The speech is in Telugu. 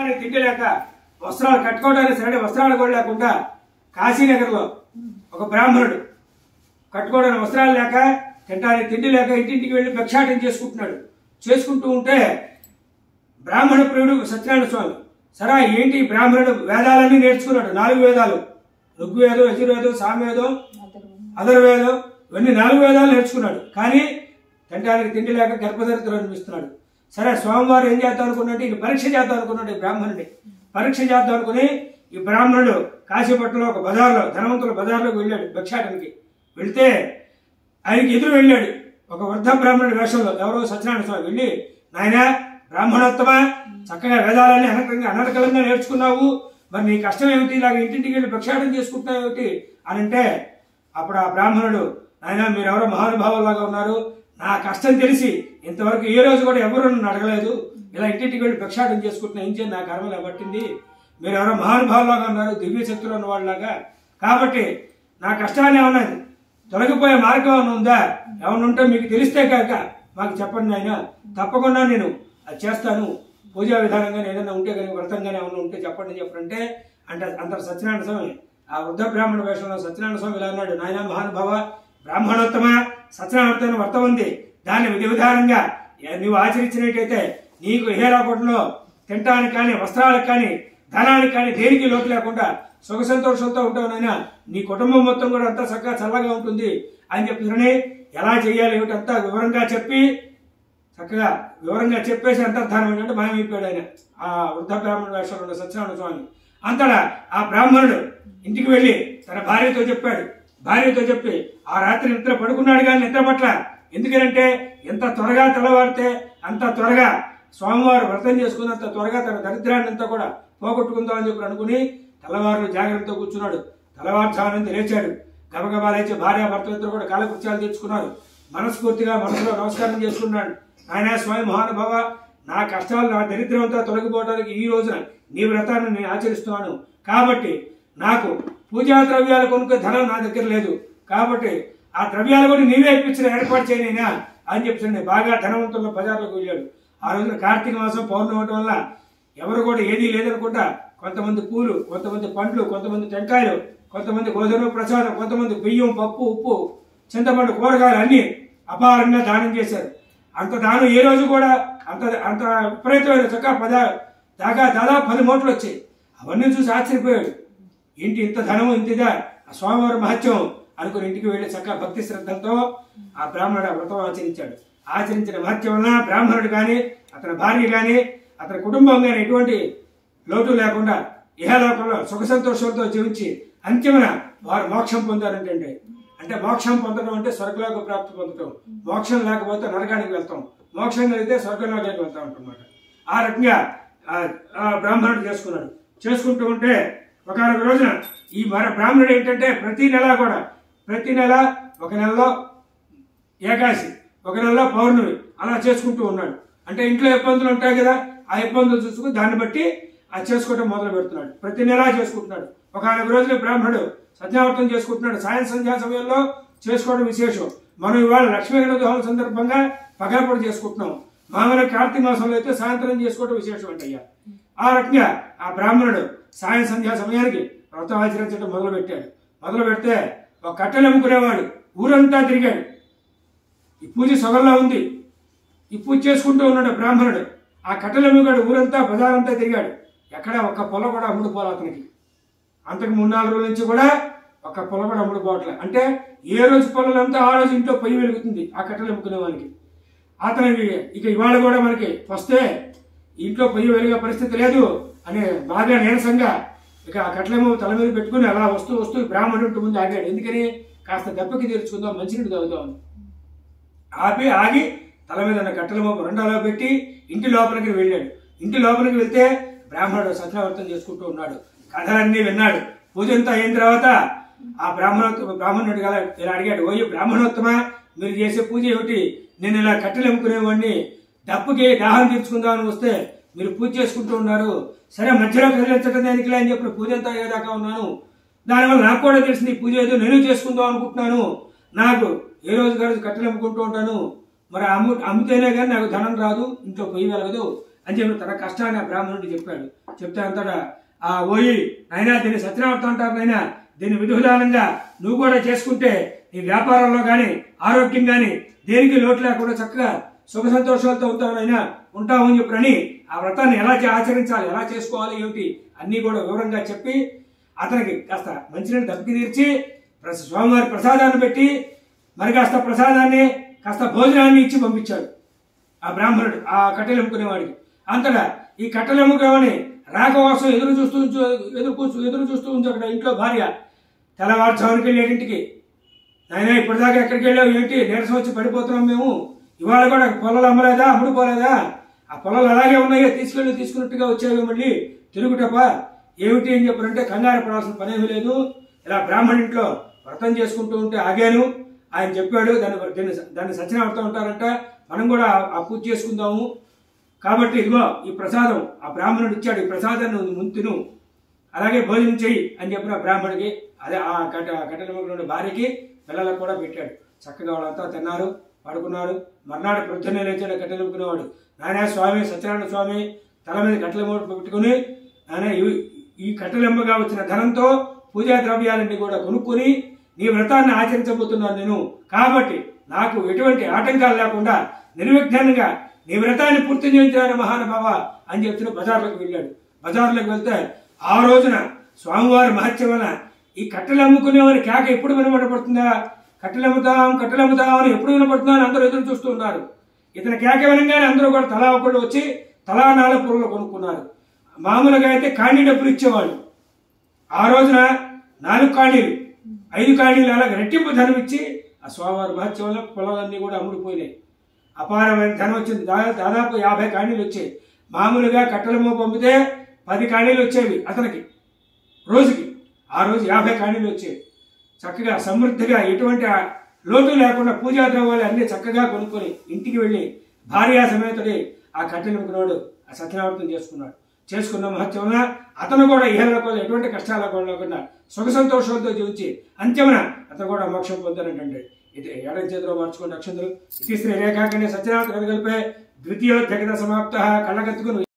తినడానికి తిండి లేక వస్త్రాలు కట్టుకోవడానికి సరైన వస్త్రాలు కూడా లేకుండా కాశీనగర్లో ఒక బ్రాహ్మణుడు కట్టుకోవడానికి వస్త్రాలు లేక తినడానికి తిండి లేక ఇంటింటికి వెళ్ళి భిక్షాటం చేసుకుంటున్నాడు చేసుకుంటూ ఉంటే బ్రాహ్మణ ప్రియుడు సత్యనారాయణ స్వామి సరే ఏంటి ఈ బ్రాహ్మణుడు వేదాలన్నీ నేర్చుకున్నాడు నాలుగు వేదాలు ఋగ్వేదం యజుర్వేదం సామవేదం అధర్వేదం ఇవన్నీ నాలుగు వేదాలు నేర్చుకున్నాడు కానీ తినడానికి తిండి లేక గర్భధరితులు అనిపిస్తున్నాడు సరే స్వామివారు ఏం చేద్దాం అనుకున్నట్టు ఈయన పరీక్ష చేద్దాం అనుకున్నాడు ఈ బ్రాహ్మణుడిని పరీక్ష చేద్దాం అనుకుని ఈ బ్రాహ్మణుడు కాశీపట్నంలో ఒక బజార్లో ధనవంతుల బజార్లోకి వెళ్ళాడు భిక్షాటనికి వెళితే ఆయనకి ఎదురు వెళ్ళాడు ఒక వృద్ధ బ్రాహ్మణుడి వేషంలో ఎవరో సత్యనారాయణ స్వామి వెళ్ళి నాయన బ్రాహ్మణోత్తమ చక్కగా వేదాలన్నీ అనర్కంగా అనర్కలంగా నేర్చుకున్నావు మరి నీ కష్టం ఏమిటి ఇలాగ ఇంటింటికి వెళ్ళి భిక్షాటం చేసుకుంటున్నావు ఏమిటి అని అంటే అప్పుడు ఆ బ్రాహ్మణుడు నాయన మీరు ఎవరో మహానుభావులాగా ఉన్నారు నా కష్టం తెలిసి ఇంతవరకు ఏ రోజు కూడా ఎవరు నన్ను అడగలేదు ఇలా ఇంటింటికి వెళ్ళి భిక్షాటం చేసుకుంటున్నా ఏం చేయండి నా కర్మ ఇలా పట్టింది మీరు ఎవరో మహానుభావులాగా ఉన్నారు దివ్య శక్తులు ఉన్న వాళ్ళలాగా కాబట్టి నా కష్టాన్ని ఏమన్నా తొలగిపోయే మార్గం ఏమైనా ఉందా ఏమైనా ఉంటే మీకు తెలిస్తే కాక మాకు చెప్పండి ఆయన తప్పకుండా నేను అది చేస్తాను పూజా విధానంగా ఏదైనా ఉంటే కానీ వ్రతంగానే ఏమైనా ఉంటే చెప్పండి అని చెప్పంటే అంటే అంత సత్యనారాయణ స్వామి ఆ వృద్ధ బ్రాహ్మణ వేషంలో సత్యనారాయణ స్వామి ఇలా అన్నాడు నాయన మహానుభావ బ్రాహ్మణోత్తమ సత్యనారాయణ వ్రతం ఉంది దాన్ని విధి విధానంగా ఏ- నువ్వు ఆచరించినట్టయితే నీకు ఏ రాబట్లో తినటానికి కానీ వస్త్రాలకు కానీ ధనానికి కానీ దేనికి లోటు లేకుండా సుఖ సంతోషంతో ఉంటావునైనా నీ కుటుంబం మొత్తం కూడా అంతా చక్కగా చల్లగా ఉంటుంది అని చెప్పి ఎలా చేయాలి ఏమిటంతా వివరంగా చెప్పి చక్కగా వివరంగా చెప్పేసి అంతర్ధానం ఏంటంటే మాయమైపోయాడు ఆయన ఆ వృద్ధ బ్రాహ్మణ వేషంలో ఉన్న సత్యనారాయణ స్వామి అంతటా ఆ బ్రాహ్మణుడు ఇంటికి వెళ్ళి తన భార్యతో చెప్పాడు భార్యతో చెప్పి ఆ రాత్రి నిద్ర పడుకున్నాడు కానీ నిద్ర పట్ల ఎందుకంటే ఎంత త్వరగా తెల్లవారితే అంత త్వరగా స్వామివారు వ్రతం చేసుకున్నంత త్వరగా తన దరిద్రాన్ని అంతా కూడా పోగొట్టుకుందాం అని చెప్పి అనుకుని తెల్లవారు జాగ్రత్తతో కూర్చున్నాడు తెల్లవారుజామునంత లేచాడు గబగబా లేచి భార్య భర్త ఇద్దరు కూడా కాలకృత్యాలు తెచ్చుకున్నారు మనస్ఫూర్తిగా మనసులో నమస్కారం చేసుకున్నాడు ఆయన స్వామి మహానుభావ నా కష్టాలు నా దరిద్రం అంతా తొలగిపోవడానికి ఈ రోజున నీ వ్రతాన్ని నేను ఆచరిస్తున్నాను కాబట్టి నాకు పూజా ద్రవ్యాలు కొనుక్కు ధనం నా దగ్గర లేదు కాబట్టి ఆ ద్రవ్యాలు కూడా నీవే ఇప్పించిన ఏర్పాటు చేయనైనా అని చెప్పి బాగా ధనవంతుల బజార్లోకి వెళ్ళాడు ఆ రోజున కార్తీక మాసం పౌర్ణమి అవటం వల్ల ఎవరు కూడా ఏదీ లేదనుకుంటా కొంతమంది పూలు కొంతమంది పండ్లు కొంతమంది టెంకాయలు కొంతమంది గోధుమ ప్రసాదం కొంతమంది బియ్యం పప్పు ఉప్పు చింతపండు కూరగాయలు అన్ని అపారంగా దానం చేశారు అంత దానం ఏ రోజు కూడా అంత అంత విపరీతమైన చక్క పద దాకా దాదాపు పది మూటలు వచ్చాయి అవన్నీ చూసి ఆశ్చర్యపోయాడు ఏంటి ఇంత ధనం ఇంతగా ఆ స్వామివారి మహత్యం అనుకుని ఇంటికి వెళ్ళి చక్కగా భక్తి శ్రద్ధలతో ఆ బ్రాహ్మణుడు ఆ వ్రతం ఆచరించాడు ఆచరించిన మహత్యం వలన బ్రాహ్మణుడు కానీ అతని భార్య కానీ అతని కుటుంబం కానీ ఎటువంటి లోటు లేకుండా ఇహలోకంలో సుఖ సంతోషంతో జీవించి అంతిమన వారు మోక్షం పొందారంటే అంటే మోక్షం పొందడం అంటే స్వర్గలోక ప్రాప్తి పొందడం మోక్షం లేకపోతే నరకానికి వెళ్తాం మోక్షం కలిగితే స్వర్గలోకానికి వెళ్తాం అంటున్నమాట ఆ రకంగా ఆ- ఆ బ్రాహ్మణుడు చేసుకున్నాడు చేసుకుంటూ ఉంటే ఒకనొక రోజున ఈ మర బ్రాహ్మణుడు ఏంటంటే ప్రతి నెల కూడా ప్రతి నెల ఒక నెలలో ఏకాశి ఒక నెలలో పౌర్ణమి అలా చేసుకుంటూ ఉన్నాడు అంటే ఇంట్లో ఇబ్బందులు ఉంటాయి కదా ఆ ఇబ్బందులు చూసుకుని దాన్ని బట్టి అది చేసుకోవడం మొదలు పెడుతున్నాడు ప్రతి నెలా చేసుకుంటున్నాడు ఒక రోజున బ్రాహ్మణుడు సత్యావర్తం చేసుకుంటున్నాడు సాయం సంధ్యా సమయంలో చేసుకోవడం విశేషం మనం ఇవాళ లక్ష్మీ గణదోహం సందర్భంగా పగలపడి చేసుకుంటున్నాం మామూలు కార్తీక మాసంలో అయితే సాయంత్రం చేసుకోవడం విశేషం అంటయ్యా ఆ రకంగా ఆ బ్రాహ్మణుడు సాయం సంధ్యా సమయానికి వ్రతం ఆచరించడం మొదలు పెట్టాడు మొదలు పెడితే ఒక కట్టెలు అమ్ముకునేవాడు ఊరంతా తిరిగాడు ఈ పూజ సొగల్లో ఉంది ఈ పూజ చేసుకుంటూ ఉన్నాడు బ్రాహ్మణుడు ఆ కట్టెలు అమ్ముగాడు ఊరంతా బజారంతా తిరిగాడు ఎక్కడ ఒక్క పొల కూడా అమ్ముడు పోలే అతనికి అంతకు మూడు నాలుగు రోజుల నుంచి కూడా ఒక్క పొల కూడా అమ్ముడు పోవట్లే అంటే ఏ రోజు పొలంతా ఆ రోజు ఇంట్లో పొయ్యి వెలుగుతుంది ఆ కట్టెలు అమ్ముకునే వానికి అతనికి ఇక ఇవాళ కూడా మనకి వస్తే ఇంట్లో పొయ్యి వెలిగే పరిస్థితి లేదు అనే బాగా నీరసంగా ఇక ఆ కట్లము తల మీద పెట్టుకుని అలా వస్తూ వస్తూ బ్రాహ్మణుడి ముందు ఆగాడు ఎందుకని కాస్త దెబ్బకి తీర్చుకుందాం మంచినీడు తాగుదాం అని. ఆపి ఆగి తల మీద ఉన్న కట్టెల మోపు రెండోలో పెట్టి ఇంటి లోపలికి వెళ్ళాడు ఇంటి లోపలికి వెళ్తే బ్రాహ్మణుడు సత్యావర్తం చేసుకుంటూ ఉన్నాడు కథలన్నీ విన్నాడు పూజ అంతా అయిన తర్వాత ఆ బ్రాహ్మణోత్తమ బ్రాహ్మణుడు గల ఇలా అడిగాడు ఓయ్ బ్రాహ్మణోత్తమ మీరు చేసే పూజ ఏమిటి నేను ఇలా కట్టెలు అమ్ముకునేవాడిని డప్పుకి దాహం తీర్చుకుందామని వస్తే మీరు పూజ చేసుకుంటూ ఉన్నారు సరే మధ్యలో కదిలించడం దానికి అని చెప్పిన పూజ అంతా అయ్యేదాకా ఉన్నాను దానివల్ల నాకు కూడా తెలిసింది ఈ పూజ ఏదో నేను చేసుకుందాం అనుకుంటున్నాను నాకు ఏ రోజు గారు కట్టెలు అమ్ముకుంటూ ఉంటాను మరి అమ్ము అమ్మితేనే కానీ నాకు ధనం రాదు ఇంట్లో పొయ్యి వెలగదు అని చెప్పి తన కష్టాన్ని ఆ బ్రాహ్మణుడు చెప్పాడు చెప్తే అంతటా ఆ ఓయి అయినా దీన్ని సత్యనామర్తం అంటారు నైనా దీన్ని విధి విధానంగా నువ్వు కూడా చేసుకుంటే నీ వ్యాపారంలో కానీ ఆరోగ్యం కానీ దేనికి లోటు లేకుండా చక్కగా సుఖ సంతోషాలతో ఉంటావునైనా ఉంటావు అని చెప్పని ఆ వ్రతాన్ని ఎలా చే- ఆచరించాలి ఎలా చేసుకోవాలి ఏమిటి అన్నీ కూడా వివరంగా చెప్పి అతనికి కాస్త మంచినీళ్ళు దప్పికి తీర్చి ప్రస- స్వామివారి ప్రసాదాన్ని పెట్టి మరి కాస్త ప్రసాదాన్ని కాస్త భోజనాన్ని ఇచ్చి పంపించాడు ఆ బ్రాహ్మణుడు ఆ కట్టెలు అమ్ముకునేవాడికి అంతటా ఈ కట్టెలు అమ్ముకోమని రాక కోసం ఎదురు చూస్తూ ఉంచు ఎదురు కూర్చు ఎదురు చూస్తూ ఉంచు అక్కడ ఇంట్లో భార్య తెల్లవారుజామునికి వెళ్ళి ఏడింటికి నాయన ఇప్పటిదాకా ఎక్కడికి వెళ్ళావు ఏంటి నీరసం వచ్చి పడిపోతున్నాం మేము ఇవాళ కూడా పొలాలు అమ్మలేదా అమ్ముడు పోలేదా ఆ పొలాలు అలాగే ఉన్నాయో తీసుకెళ్ళి తీసుకున్నట్టుగా వచ్చావు మళ్ళీ తిరుగుటప్ప ఏమిటి అని చెప్పారంటే కంగారు పడాల్సిన పనేమీ లేదు ఇలా బ్రాహ్మణ ఇంట్లో వ్రతం చేసుకుంటూ ఉంటే ఆగాను ఆయన చెప్పాడు దాన్ని దాన్ని దాన్ని సత్యనామర్తం ఉంటారంట మనం కూడా ఆ పూజ చేసుకుందాము కాబట్టి ఇదిగో ఈ ప్రసాదం ఆ బ్రాహ్మణుడు ఇచ్చాడు ఈ ప్రసాదాన్ని నువ్వు ముందు తిను అలాగే భోజనం చెయ్యి అని చెప్పిన బ్రాహ్మణుడికి అదే ఆ కట్ట కట్టెల భార్యకి పిల్లలకు కూడా పెట్టాడు చక్కగా వాళ్ళంతా తిన్నారు పడుకున్నారు మర్నాడు ప్రొద్దున్నే లేచాడు కట్టెలు ముక్కునేవాడు నాయన స్వామి సత్యనారాయణ స్వామి తల మీద కట్టెల మూట పెట్టుకుని నాయన ఈ- ఈ కట్టెలెంబగా వచ్చిన ధనంతో పూజా ద్రవ్యాలన్నీ కూడా కొనుక్కొని నీ వ్రతాన్ని ఆచరించబోతున్నాను నేను కాబట్టి నాకు ఎటువంటి ఆటంకాలు లేకుండా నిర్విఘ్నంగా నీ వ్రతాన్ని పూర్తి చేయించాను మహానుభావ అని చెప్తున్న బజార్లోకి వెళ్ళాడు బజార్లోకి వెళ్తే ఆ రోజున స్వామివారి మహత్యం వలన ఈ కట్టెలు అమ్ముకునేవారి కేక ఎప్పుడు వినబడపడుతుందా కట్టెలు అమ్ముతాం కట్టెలు అమ్ముతాం అని ఎప్పుడు వినపడుతుందా అని అందరూ ఎదురు చూస్తూ ఉన్నారు ఇతని కేక వినగానే అందరూ కూడా తలా ఒకళ్ళు వచ్చి తలా నాలుగు పొరలు కొనుక్కున్నారు మామూలుగా అయితే కాణీ డబ్బులు ఇచ్చేవాళ్ళు ఆ రోజున నాలుగు కాణీలు ఐదు కాణీలు అలాగే రెట్టింపు ధనం ఇచ్చి ఆ స్వామివారి మహత్యం వల్ల పొలాలన్నీ కూడా అమ్ముడుపోయినాయి అపారమైన ధనం వచ్చింది దా- దాదాపు యాభై కాణీలు వచ్చాయి మామూలుగా కట్టెలమో పంపితే పది కాణీలు వచ్చేవి అతనికి రోజుకి ఆ రోజు యాభై కాణీలు వచ్చేవి చక్కగా సమృద్ధిగా ఎటువంటి ఆ లోటు లేకుండా పూజా ద్రవ్యాలు అన్ని చక్కగా కొనుక్కొని ఇంటికి వెళ్ళి భార్యా సమేతుడి ఆ కట్టెలముకున్నాడు ఆ సత్యనావర్తం చేసుకున్నాడు చేసుకున్న మహత్యమున అతను కూడా ఇహలకు ఎటువంటి కష్టాలు లేకుండా సుఖ సంతోషాలతో జీవించి అంత్యమున అతను కూడా మోక్షం పొందానంటే ఇది ఎడం చేతిలో మార్చుకున్న నక్షత్రం ఇది శ్రీ రేఖాకన్య సత్యనాథ కలిపే ద్వితీయోధ్యగత సమాప్త కళ్ళగత్తుకుని